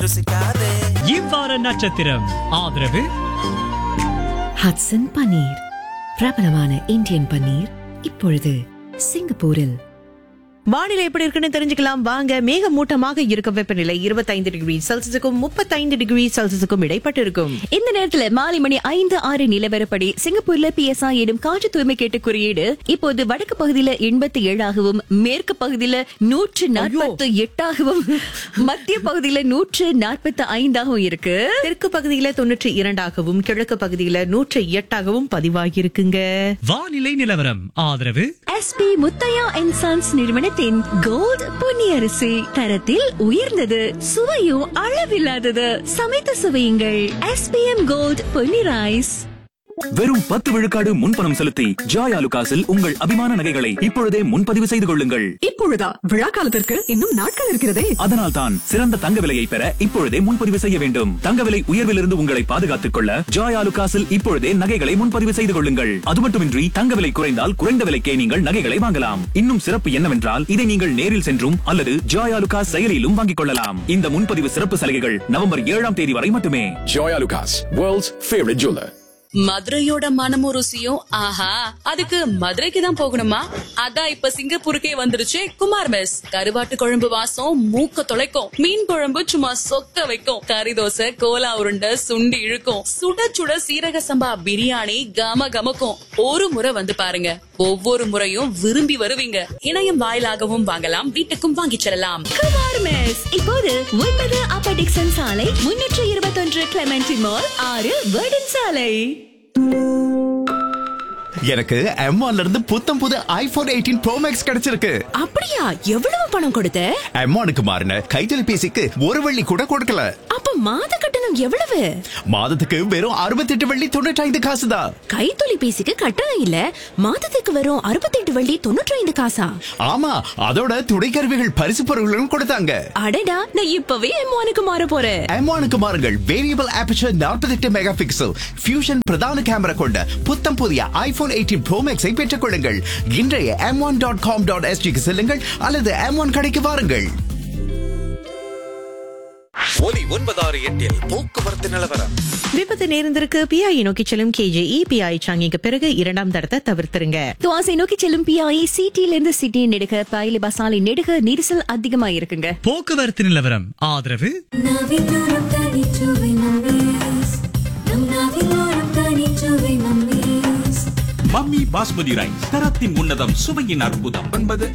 ருசிக்காதே இவ்வார நட்சத்திரம் ஆதரவு ஹட்சன் பன்னீர் பிரபலமான இந்தியன் பன்னீர் இப்பொழுது சிங்கப்பூரில் வானிலை எப்படி இருக்குன்னு தெரிஞ்சுக்கலாம் வாங்க மேகமூட்டமாக இருக்க வெப்பநிலை இருபத்தைந்து டிகிரி செல்சியஸுக்கும் முப்பத்தைந்து டிகிரி செல்சியஸுக்கும் இடைப்பட்டு இருக்கும் இந்த நேரத்துல மாலை மணி ஐந்து ஆறு நிலவரப்படி சிங்கப்பூர்ல பிஎஸ்ஐ எனும் காற்று தூய்மை கேட்டு குறியீடு இப்போது வடக்கு பகுதியில எண்பத்தி ஏழாகவும் மேற்கு பகுதியில நூற்று நாற்பத்தி எட்டாகவும் மத்திய பகுதியில நூற்று நாற்பத்தி ஐந்தாகவும் இருக்கு தெற்கு பகுதியில தொன்னூற்றி இரண்டாகவும் கிழக்கு பகுதியில நூற்றி எட்டாகவும் பதிவாகியிருக்குங்க வானிலை நிலவரம் ஆதரவு எஸ்பி முத்தையா அண்ட் சன்ஸ் நிறுவனத்தின் கோல்ட் பொன்னியரிசி தரத்தில் உயர்ந்தது சுவையும் அளவில்லாதது சமைத்து சுவையுங்கள் எஸ்பிஎம் கோல்ட் பொன்னி ரைஸ் வெறும் பத்து விழுக்காடு முன்பணம் செலுத்தி ஜாய் ஆலுகாஸில் உங்கள் அபிமான நகைகளை இப்பொழுதே முன்பதிவு செய்து கொள்ளுங்கள் இப்பொழுதா விழா காலத்திற்கு இன்னும் நாட்கள் இருக்கிறதே அதனால் தான் சிறந்த தங்க விலையை பெற இப்பொழுதே முன்பதிவு செய்ய வேண்டும் தங்க விலை உயர்விலிருந்து உங்களை பாதுகாத்துக் கொள்ள ஜாய் ஆலுகாஸில் இப்பொழுதே நகைகளை முன்பதிவு செய்து கொள்ளுங்கள் அது மட்டுமின்றி தங்க விலை குறைந்தால் குறைந்த விலைக்கே நீங்கள் நகைகளை வாங்கலாம் இன்னும் சிறப்பு என்னவென்றால் இதை நீங்கள் நேரில் சென்றும் அல்லது ஜாய் ஆலுகாஸ் செயலியிலும் வாங்கிக் கொள்ளலாம் இந்த முன்பதிவு சிறப்பு சலுகைகள் நவம்பர் ஏழாம் தேதி வரை மட்டுமே Joy Lucas, world's favorite jeweler. மதுரையோட மனமும் ருசியும் ஆஹா அதுக்கு மதுரைக்கு தான் போகணுமா அதான் இப்ப சிங்கப்பூருக்கே வந்துருச்சு குமார் மெஸ் கருவாட்டு குழம்பு வாசம் மூக்க தொலைக்கும் மீன் குழம்பு சும்மா சொக்க வைக்கும் கறி தோசை கோலா உருண்டை சுண்டி இழுக்கும் சுட சுட சீரக சம்பா பிரியாணி கம கமக்கும் ஒரு முறை வந்து பாருங்க ஒவ்வொரு முறையும் விரும்பி வருவீங்க இணையம் வாயிலாகவும் வாங்கலாம் வீட்டுக்கும் வாங்கிச் செல்லலாம் குமார் மெஸ் இப்போது ஒன்பது அப்ப டிக்சன் சாலை முன்னூற்று இருபத்தொன்று கிளமெண்டி மால் ஆறு வேர்டன் சாலை எனக்கு M1 ல இருந்து புத்தம் புது ஐபோன் எயிட்டீன் ப்ரோ மேக்ஸ் கிடைச்சிருக்கு அப்படியா எவ்வளவு பணம் கொடுத்த M1க்கு மாறின கைத்தொலைபேசிக்கு ஒரு வெள்ளி கூட கொடுக்கல அப்ப மாத கட்டணம் எவ்வளவு மாதத்துக்கு வெறும் அறுபத்தெட்டு வெள்ளி தொண்ணூற்றி ஐந்து காசு தான் கைத்தொலைபேசிக்கு கட்டணம் இல்ல மாதத்துக்கு வரும் அறுபத்தெட்டு வள்ளி தொண்ணூற்றி ஐந்து காசா ஆமா அதோட துணைக்கருவிகள் பரிசு பொருள்களும் கொடுத்தாங்க அடடா நான் இப்பவே எம்மானுக்கு மாற போறேன் M1க்கு மாறுங்கள் variable aperture 48 mega pixel fusion பிரதான கேமரா கொண்ட புத்தம் புதிய ஐபோன் எயிட்டீன் ப்ரோ மேக்ஸை பெற்றுக் கொள்ளுங்கள் இன்றைய M one dot com dot எஸ்டிக்கு செல்லுங்கள் அல்லது எம் ஒன் கடைக்கு வாருங்கள் ஒலி ஒன்பதாறு எட்டில் போக்குவரத்து நிலவரம் விபத்து நேர்ந்திருக்கு பிஐ நோக்கி செல்லும் கேஜேஇ பிஐ சாங்கிக்கு பிறகு இரண்டாம் தரத்தை தவிர்த்துருங்க துவாசை நோக்கி செல்லும் பிஐ சிட்டில இருந்து சிட்டி நெடுக பயில பசாலை நெடுக நெரிசல் அதிகமா இருக்குங்க போக்குவரத்து நிலவரம் ஆதரவு மம்மி பாஸ்மதி ரைஸ் தரத்தின் உன்னதம் சுவையின் அற்புதம் ஒன்பது